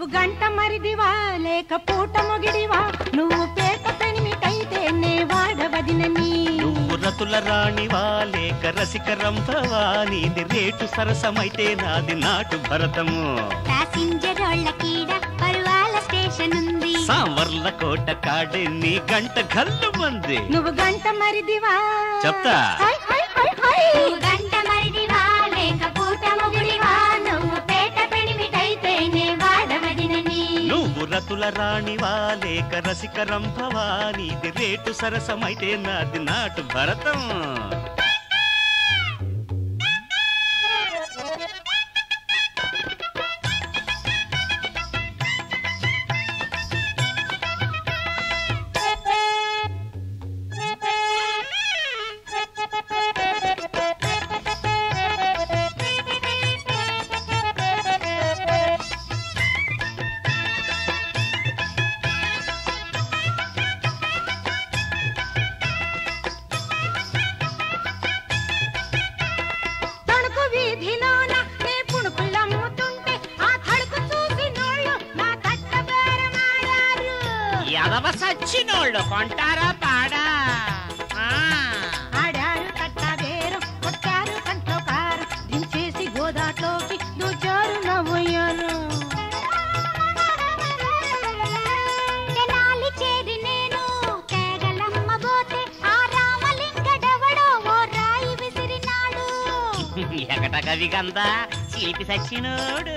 గంట మరిదివా లేక పూట మొగిడివా నువ్వు పేట పెనిమిటైతే నే వాడవదినని నువ్వు రతుల రాణివా లేక రసిక రంభవా నీది రేటు సరసమైతే నాది నాటు భరతము ప్యాసింజర్ వాళ్ళ కీడ పరువాల స్టేషన్ ఉంది సాంవర్ల కోట కాడే నీ గంట గల్లు మంది నువ్వు గంట మరిదివా చెప్తా. Hi, hi, hi, hi. నువ్వు గంట మరిదివా లేక పూట మొగుడివా నువ్వు పేట పెనిమిటైతే నే వాడవదినని నువ్వు రతుల రాణివా లేక రసిక రంభవా నీది రేటు సరసమైతే నాది నాటు భరతం తణుకు వీధిలోన నే పుణుకులమ్ముతుంటే ఆ తడుకు చూసి నోళ్ళు నా తట్ట బేరమాడారు ఎదవ సచ్చినోళ్ళు కొంటారా పాడా ఆ. ఆడారు తట్ట బేరం కొట్టారు కంట్లో కారు దించేసి గోదాట్లోకి దూచారు నవ్వయ్యారు తెనాలి చేరి నేను తేగలమ్మబోతే ఆ రామలింగడెవడో ఓ రాయి విసిరినాడు ఎకట కవి కంద చిలిపి సచ్చినోడు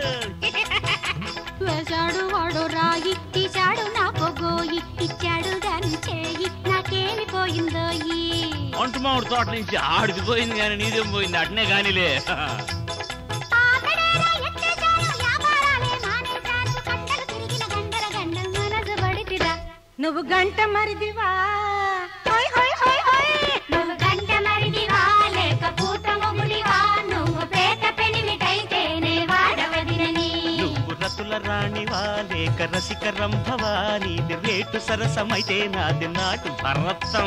వేశాడు వాడు రాయి తీశాడు నా పొగోయి ఇచ్చాడు దాని చేయి నాకేమి పోయిందోయి అంటుమామిడి తోట నుంచి ఆడికి పోయింది కానీ నీదేం పోయింది అట్నే కానీలే ఆకడేరా ఎత్తేశాను, వ్యాపారాలే మానేశాను, కండలు తిరిగిన గండల గండలు మనసు పడితిరా. నువ్వు గంట మరిదివా హోయ్ హోయ్ హోయ్ హోయ్ నువ్వు గంట మరిదివా, లేక పూట మొగుడివా, నువ్వు పేట పెనిమిటైతేనే వాడవదినని. నువ్వు రతుల రాణివా లేక రసిక రంభవా నీది రేటు సరసమైతే నాది నాటు భరతం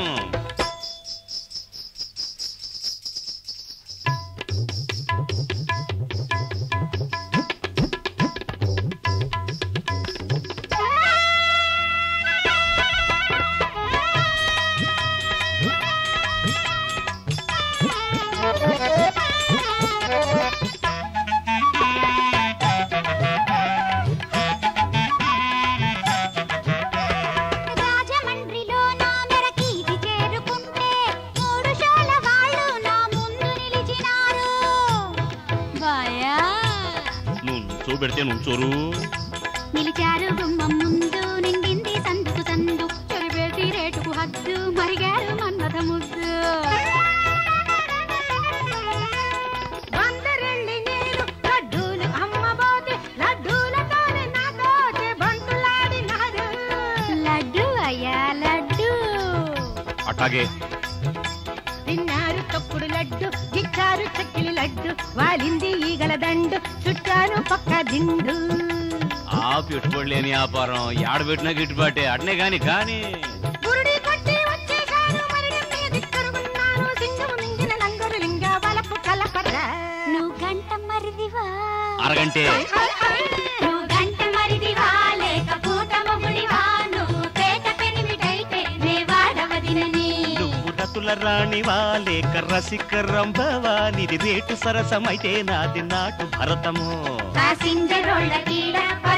రాజమండ్రిలో నా మెరకీది చేరుకుంటే, మూడు షోల వాళ్ళు నా ముందు నిలిచినారు. బాయా నువ్వు చూపెడితే నువ్వు చోరు నిలిచారు గుమ్మం ముందు నిండింది సందుకు సందు చెరిపేసి రేటుకు హద్దు మరిగారు మన్మథ ముద్దు బందరెళ్ళి నేను లడ్డూలు అమ్మబోతే లడ్డూలతోనే నాతో బంతులాడినారు లడ్డు అయ్యా లడ్డు అట్లాగే తిన్నారు తొక్కుడు లడ్డు గిచ్చారు చక్కిలి లడ్డు వాలింది ఈగల దండు చుట్టాను పక్క దిండు ఆ పెట్టుబడి లేని వ్యాపారం ఏడబెట్టినా గిట్టుబాటే అట్నే కాని కానీ గురుడి కొట్టి వచ్చేసాను మరణం మీద కరుగున్నాను సింగము మింగిన నంగరు లింగ వలపు కలపరా నువ్వు గంట మరిదివా అరగంటే నువ్వు గంట మరిదివా లేక పూట మొగుడివా నువ్వు పేట పెనిమిటైతే నే వాడవదినని నువ్వు రతుల రాణివా లేక రసిక రంభవా నీది రేటు సరసమైతే నాది నాటు భరతము ప్యాసింజర్ రోళ్ళ కీడ